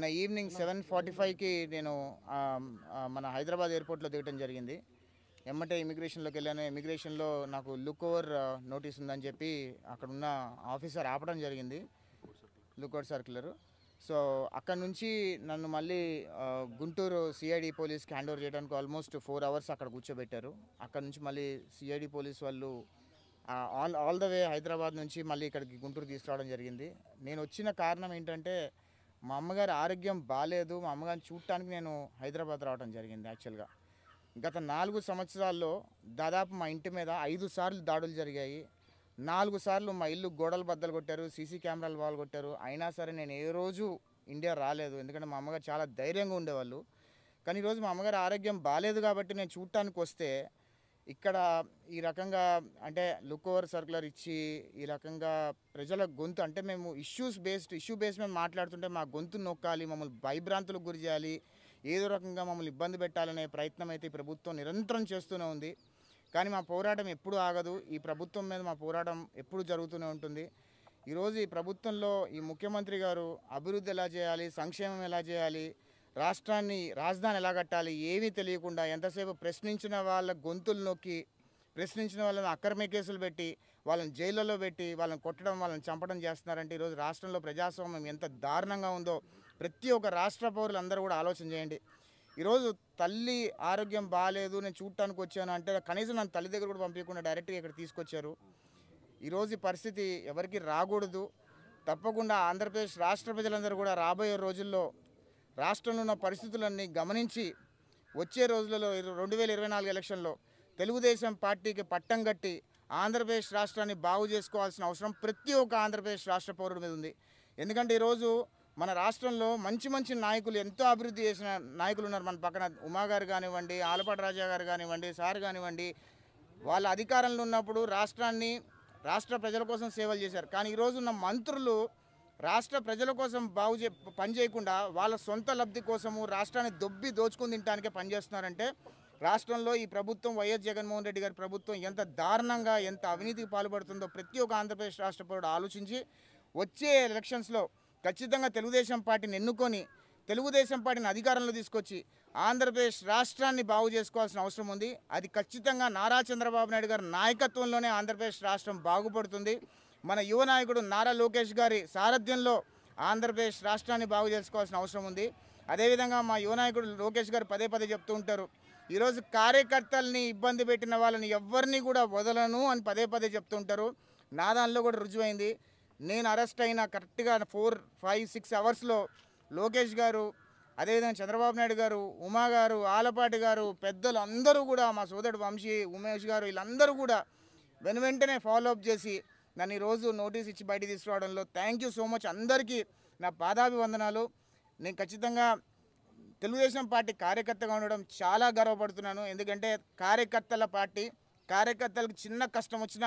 నిన్న evening seven forty ఫైవ్కి నేను ఆ, ఆ, మన హైదరాబాద్ ఎయిర్పోర్ట్లో దిగటం జరిగింది ఎమ్మటే ఇమిగ్రేషన్లోకి వెళ్ళాను ఇమిగ్రేషన్లో నాకు లుక్ ఓవర్ నోటీస్ ఉందని చెప్పి అక్కడ ఉన్న ఆఫీసర్ ఆపడం జరిగింది లుక్అవుట్ సర్క్యులర్ సో అక్కడ నుంచి నన్ను మళ్ళీ ఆ, గుంటూరు సిఐడి పోలీస్కి హ్యాండ్ ఓవర్ చేయడానికి ఆల్మోస్ట్ ఫోర్ అవర్స్ అక్కడ కూర్చోబెట్టారు అక్కడ నుంచి మళ్ళీ సిఐడి పోలీస్ వాళ్ళు ఆ, all all the way Hyderabad నుంచి మళ్ళీ ఇక్కడికి గుంటూరు తీసుకురావడం జరిగింది నేను వచ్చిన కారణం ఏంటంటే మా అమ్మగారి ఆరోగ్యం బాగాలేదు మా అమ్మగారిని చూడటానికి నేను హైదరాబాద్ రావడం జరిగింది యాక్చువల్గా గత నాలుగు సంవత్సరాల్లో దాదాపు మా ఇంటి మీద ఐదు సార్లు దాడులు జరిగాయి నాలుగు సార్లు మా ఇల్లు గోడలు బద్దలు కొట్టారు సీసీ కెమెరాలు వాళ్ళు కొట్టారు అయినా సరే నేను ఏ రోజు ఇండియా రాలేదు ఎందుకంటే మా అమ్మగారు చాలా ధైర్యంగా ఉండేవాళ్ళు కానీ ఈరోజు మా అమ్మగారి ఆరోగ్యం బాగాలేదు కాబట్టి నేను చూడటానికి వస్తే ఇక్కడ ఈ రకంగా అంటే లుక్ ఓవర్ సర్కులర్ ఇచ్చి ఈ రకంగా ప్రజల గొంతు అంటే మేము ఇష్యూస్ బేస్డ్ ఇష్యూ బేస్డ్ మేము మాట్లాడుతుంటే మా గొంతు నొక్కాలి మమ్మల్ని భయభ్రాంతులకు గురి చేయాలి ఏదో రకంగా మమ్మల్ని ఇబ్బంది పెట్టాలనే ప్రయత్నం అయితే ఈ ప్రభుత్వం నిరంతరం చేస్తూనే ఉంది కానీ మా పోరాటం ఎప్పుడు ఆగదు ఈ ప్రభుత్వం మీద మా పోరాటం ఎప్పుడు జరుగుతూనే ఉంటుంది ఈరోజు ఈ ప్రభుత్వంలో ఈ ముఖ్యమంత్రి గారు అభివృద్ధి ఎలా చేయాలి సంక్షేమం ఎలా చేయాలి రాష్ట్రాన్ని రాజధాని ఎలా కట్టాలి ఏమీ తెలియకుండా ఎంతసేపు ప్రశ్నించిన వాళ్ళ గొంతులు నొక్కి ప్రశ్నించిన వాళ్ళని అక్రమ కేసులు పెట్టి వాళ్ళని జైళ్ళలో పెట్టి వాళ్ళని కొట్టడం వాళ్ళని చంపడం చేస్తున్నారంటే ఈరోజు రాష్ట్రంలో ప్రజాస్వామ్యం ఎంత దారుణంగా ఉందో ప్రతి ఒక్క రాష్ట్ర పౌరులు అందరూ కూడా ఆలోచన చేయండి ఈరోజు తల్లి ఆరోగ్యం బాగాలేదు నేను చూడటానికి వచ్చాను అంటే కనీసం నన్ను తల్లి దగ్గర కూడా పంపించకుండా డైరెక్ట్గా ఇక్కడ తీసుకొచ్చారు ఈరోజు ఈ పరిస్థితి ఎవరికి రాకూడదు తప్పకుండా ఆంధ్రప్రదేశ్ రాష్ట్ర ప్రజలందరూ కూడా రాబోయే రోజుల్లో రాష్ట్రంలో ఉన్న పరిస్థితులన్నీ గమనించి వచ్చే రోజులలో ఇర- రెండు వేల ఇరవై నాలుగు ఎలక్షన్లో తెలుగుదేశం పార్టీకి పట్టం కట్టి ఆంధ్రప్రదేశ్ రాష్ట్రాన్ని బాగు చేసుకోవాల్సిన అవసరం ప్రతి ఒక్క ఆంధ్రప్రదేశ్ రాష్ట్ర పౌరుడి మీద ఉంది ఎందుకంటే ఈరోజు మన రాష్ట్రంలో మంచి మంచి నాయకులు ఎంతో అభివృద్ధి చేసిన నాయకులు ఉన్నారు మన పక్కన ఉమా గారు కానివ్వండి ఆలపాటి రాజా గారు కానివ్వండి సార్ కానివ్వండి వాళ్ళ అధికారంలో ఉన్నప్పుడు రాష్ట్రాన్ని రాష్ట్ర ప్రజల కోసం సేవలు చేశారు కానీ ఈరోజు ఉన్న మంత్రులు రాష్ట్ర ప్రజల కోసం బాగు చే పని చేయకుండా వాళ్ళ సొంత లబ్ధి కోసము రాష్ట్రాన్ని దొబ్బి దోచుకుని తినడానికే పనిచేస్తున్నారంటే రాష్ట్రంలో ఈ ప్రభుత్వం వైఎస్ జగన్మోహన్ రెడ్డి గారి ప్రభుత్వం ఎంత దారుణంగా ఎంత అవినీతికి పాల్పడుతుందో ప్రతి ఒక్క ఆంధ్రప్రదేశ్ రాష్ట్ర పౌరుడు ఆలోచించి వచ్చే ఎలక్షన్స్లో ఖచ్చితంగా తెలుగుదేశం పార్టీని ఎన్నుకొని తెలుగుదేశం పార్టీని అధికారంలో తీసుకొచ్చి ఆంధ్రప్రదేశ్ రాష్ట్రాన్ని బాగు చేసుకోవాల్సిన అవసరం ఉంది అది ఖచ్చితంగా నారా చంద్రబాబు నాయుడు గారి నాయకత్వంలోనే ఆంధ్రప్రదేశ్ రాష్ట్రం బాగుపడుతుంది మన యువ నాయకుడు నారా లోకేష్ గారి సారథ్యంలో ఆంధ్రప్రదేశ్ రాష్ట్రాన్ని బాగు చేసుకోవాల్సిన అవసరం ఉంది అదేవిధంగా మా యువ నాయకుడు లోకేష్ గారు పదే పదే చెప్తూ ఉంటారు ఈరోజు కార్యకర్తల్ని ఇబ్బంది పెట్టిన వాళ్ళని ఎవరిని కూడా వదలను అని పదే పదే చెప్తూ ఉంటారు నా దానిలో కూడా రుజువైంది నేను అరెస్ట్ అయిన కరెక్ట్గా ఫోర్ ఫైవ్ సిక్స్ అవర్స్లో లోకేష్ గారు అదేవిధంగా చంద్రబాబు నాయుడు గారు ఉమా గారు ఆలపాటి గారు పెద్దలు అందరూ కూడా మా సోదరుడు వంశీ ఉమేష్ గారు వీళ్ళందరూ కూడా వెను వెంటనే ఫాలో అప్ చేసి నన్ను ఈరోజు నోటీస్ ఇచ్చి బయట తీసుకురావడంలో థ్యాంక్ యూ సో మచ్ అందరికీ నా పాదాభివందనాలు నేను ఖచ్చితంగా తెలుగుదేశం పార్టీ కార్యకర్తగా ఉండడం చాలా గర్వపడుతున్నాను ఎందుకంటే కార్యకర్తల పార్టీ కార్యకర్తలకు చిన్న కష్టం వచ్చినా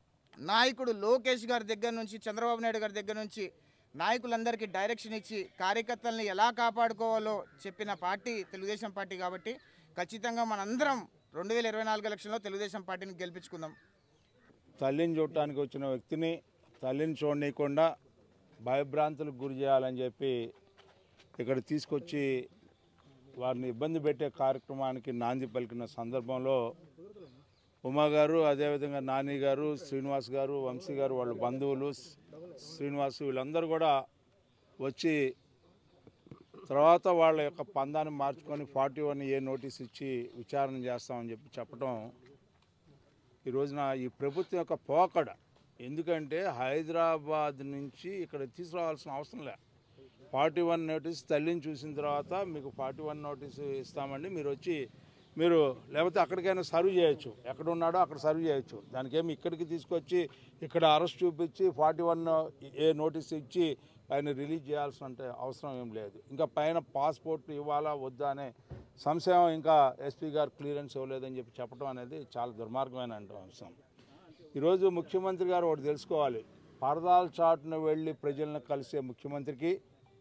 నాయకుడు లోకేష్ గారి దగ్గర నుంచి చంద్రబాబు నాయుడు గారి దగ్గర నుంచి నాయకులందరికీ డైరెక్షన్ ఇచ్చి కార్యకర్తల్ని ఎలా కాపాడుకోవాలో చెప్పిన పార్టీ తెలుగుదేశం పార్టీ కాబట్టి ఖచ్చితంగా మనందరం రెండు వేల ఇరవై నాలుగు ఎలక్షన్లో తెలుగుదేశం పార్టీని గెలిపించుకుందాం తల్లిని చూడటానికి వచ్చిన వ్యక్తిని తల్లిని చూడనీయకుండా భయభ్రాంతులకు గురి చేయాలని చెప్పి ఇక్కడ తీసుకొచ్చి వారిని ఇబ్బంది పెట్టే కార్యక్రమానికి నాంది పలికిన సందర్భంలో ఉమా గారు అదేవిధంగా నాని గారు శ్రీనివాస్ గారు వంశీ గారు వాళ్ళ బంధువులు శ్రీనివాస్ వీళ్ళందరూ కూడా వచ్చి తర్వాత వాళ్ళ యొక్క పందాన్ని మార్చుకొని ఫార్టీ వన్ ఏ నోటీస్ ఇచ్చి విచారణ చేస్తామని చెప్పి చెప్పడం ఈ రోజున ఈ ప్రభుత్వం యొక్క పోకడ ఎందుకంటే హైదరాబాద్ నుంచి ఇక్కడ తీసుకురావాల్సిన అవసరం లే ఫార్టీ వన్ నోటీస్ తల్లిని చూసిన తర్వాత మీకు ఫార్టీ వన్ నోటీస్ ఇస్తామండి మీరు వచ్చి మీరు లేకపోతే అక్కడికైనా సర్వ్ చేయొచ్చు ఎక్కడ ఉన్నాడో అక్కడ సర్వ్ చేయొచ్చు దానికి ఏమి ఇక్కడికి తీసుకొచ్చి ఇక్కడ అరెస్ట్ చూపించి ఫార్టీ వన్ ఏ నోటీస్ ఇచ్చి ఆయన రిలీజ్ చేయాల్సిన అంటే అవసరం ఏం లేదు ఇంకా పైన పాస్పోర్ట్ ఇవ్వాలా వద్దా అనే సంశయం ఇంకా ఎస్పీ గారు క్లియరెన్స్ ఇవ్వలేదని చెప్పి చెప్పడం అనేది చాలా దుర్మార్గమైన అంటే అంశం ఈరోజు ముఖ్యమంత్రి గారు ఒకటి తెలుసుకోవాలి పరదాల చాటున వెళ్ళి ప్రజలను కలిసే ముఖ్యమంత్రికి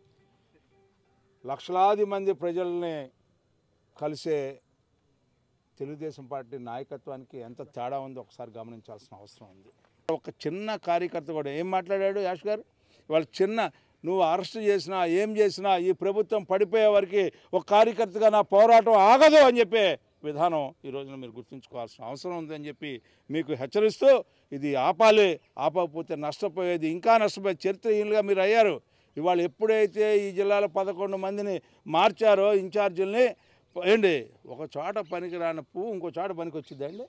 లక్షలాది మంది ప్రజల్ని కలిసే తెలుగుదేశం పార్టీ నాయకత్వానికి ఎంత తేడా ఉందో ఒకసారి గమనించాల్సిన అవసరం ఉంది ఒక చిన్న కార్యకర్త కూడా ఏం మాట్లాడాడు యాష్ గారు వాళ్ళ చిన్న నువ్వు అరెస్ట్ చేసినా ఏం చేసినా ఈ ప్రభుత్వం పడిపోయే వరకు ఒక కార్యకర్తగా నా పోరాటం ఆగదు అని చెప్పే విధానం ఈ రోజున మీరు గుర్తుంచుకోవాల్సిన అవసరం ఉందని చెప్పి మీకు హెచ్చరిస్తూ ఇది ఆపాలి ఆపకపోతే నష్టపోయేది ఇంకా నష్టపోయే చరిత్రహీనులుగా మీరు అయ్యారు ఇవాళ ఎప్పుడైతే ఈ జిల్లాలో పదకొండు మందిని మార్చారో ఇన్ఛార్జీల్ని ఏంటి ఒక చోట పనికిరాని పువ్వు ఇంకో చోట పనికి వచ్చిందండి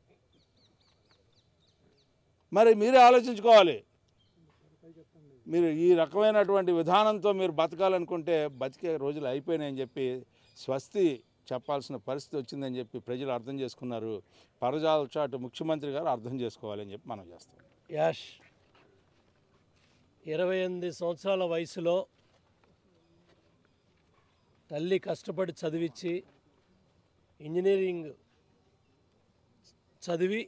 మరి మీరే ఆలోచించుకోవాలి మీరు ఈ రకమైనటువంటి విధానంతో మీరు బతకాలనుకుంటే బతికే రోజులు అయిపోయినాయని చెప్పి స్వస్తి చెప్పాల్సిన పరిస్థితి వచ్చిందని చెప్పి ప్రజలు అర్థం చేసుకున్నారు పరజాల చాటు ముఖ్యమంత్రి గారు అర్థం చేసుకోవాలని చెప్పి మనం చేస్తాం యాష్ ఇరవై ఎనిమిది సంవత్సరాల వయసులో తల్లి కష్టపడి చదివించి ఇంజనీరింగ్ చదివి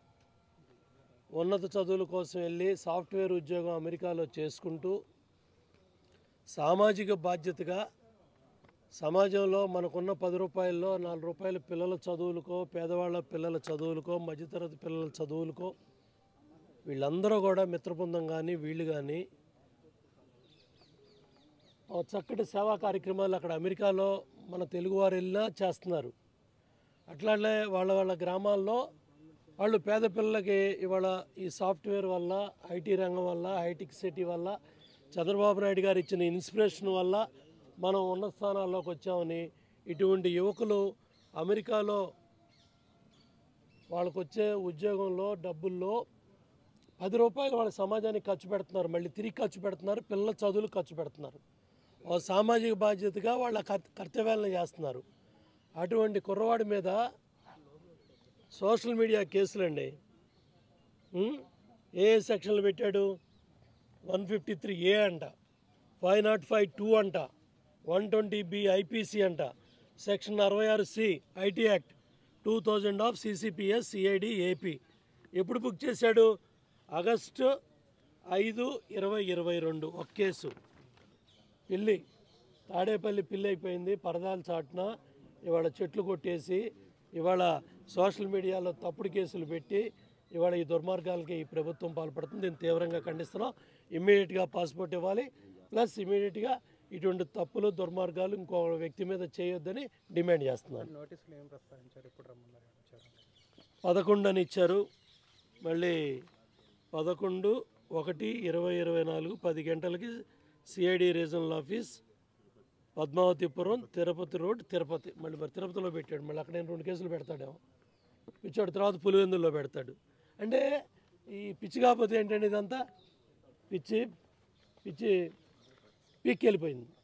ఉన్నత చదువుల కోసం వెళ్ళి సాఫ్ట్వేర్ ఉద్యోగం అమెరికాలో చేసుకుంటూ సామాజిక బాధ్యతగా సమాజంలో మనకున్న పది రూపాయల్లో నాలుగు రూపాయల పిల్లల చదువులకో పేదవాళ్ళ పిల్లల చదువులకో మధ్యతరగతి పిల్లల చదువులకో వీళ్ళందరూ కూడా మిత్రబృందం కానీ వీళ్ళు కానీ ఓ చక్కటి సేవా కార్యక్రమాలు అక్కడ అమెరికాలో మన తెలుగువారు వెళ్ళినా చేస్తున్నారు అట్లానే వాళ్ళ వాళ్ళ గ్రామాల్లో వాళ్ళు పేద పిల్లలకి ఇవాళ ఈ సాఫ్ట్వేర్ వల్ల ఐటీ రంగం వల్ల హైటెక్ సిటీ వల్ల చంద్రబాబు నాయుడు గారు ఇచ్చిన ఇన్స్పిరేషన్ వల్ల మనం ఉన్నత స్థానాల్లోకి వచ్చామని ఇటువంటి యువకులు అమెరికాలో వాళ్ళకు వచ్చే ఉద్యోగంలో డబ్బుల్లో పది రూపాయలు వాళ్ళ సమాజానికి ఖర్చు పెడుతున్నారు మళ్ళీ తిరిగి ఖర్చు పెడుతున్నారు పిల్లల చదువులు ఖర్చు పెడుతున్నారు ఓ సామాజిక బాధ్యతగా వాళ్ళ కర్- కర్తవ్యాలను చేస్తున్నారు అటువంటి కుర్రవాడి మీద సోషల్ మీడియా కేసులండి ఉం? ఏ ఏ సెక్షన్లు పెట్టాడు వన్ ఫిఫ్టీ త్రీ ఏ అంట ఫైవ్ నాట్ ఫైవ్ టూ అంట వన్ ట్వంటీ బి ఐపీసీ అంట సెక్షన్ అరవై ఆరు C IT act two thousand of CCPS CID AP ఎప్పుడు బుక్ చేశాడు ఆగస్టు ఐదు ఇరవై ఇరవై రెండు ఒక కేసు పిల్లి తాడేపల్లి పిల్లి అయిపోయింది పరదాల చాటున ఇవాళ చెట్లు కొట్టేసి ఇవాళ సోషల్ మీడియాలో తప్పుడు కేసులు పెట్టి ఇవాళ ఈ దుర్మార్గాలకి ఈ ప్రభుత్వం పాల్పడుతుంది దీన్ని తీవ్రంగా ఖండిస్తున్నాం ఇమ్మీడియట్గా పాస్పోర్ట్ ఇవ్వాలి ప్లస్ ఇమ్మీడియట్గా ఇటువంటి తప్పులు దుర్మార్గాలు ఇంకో వ్యక్తి మీద చేయొద్దని డిమాండ్ చేస్తున్నాను నోటీసులు ఏం ప్రస్తావించారు ఎప్పుడు రమ్మన్నారు ఇచ్చారు పదకొండు అని ఇచ్చారు మళ్ళీ పదకొండు ఒకటి ఇరవై ఇరవై నాలుగు పది గంటలకి CID regional office Padmavathipuram Tirupati road Tirupati మళ్ళీ మరి తిరుపతిలో పెట్టాడు మళ్ళీ అక్కడ నేను రెండు కేసులు పెడతాడేమో పిచ్చాడు తర్వాత పులివెందుల్లో పెడతాడు అంటే ఈ పిచ్చి కాకపోతే ఏంటంటే ఇదంతా పిచ్చి పిచ్చి పీక్కి వెళ్ళిపోయింది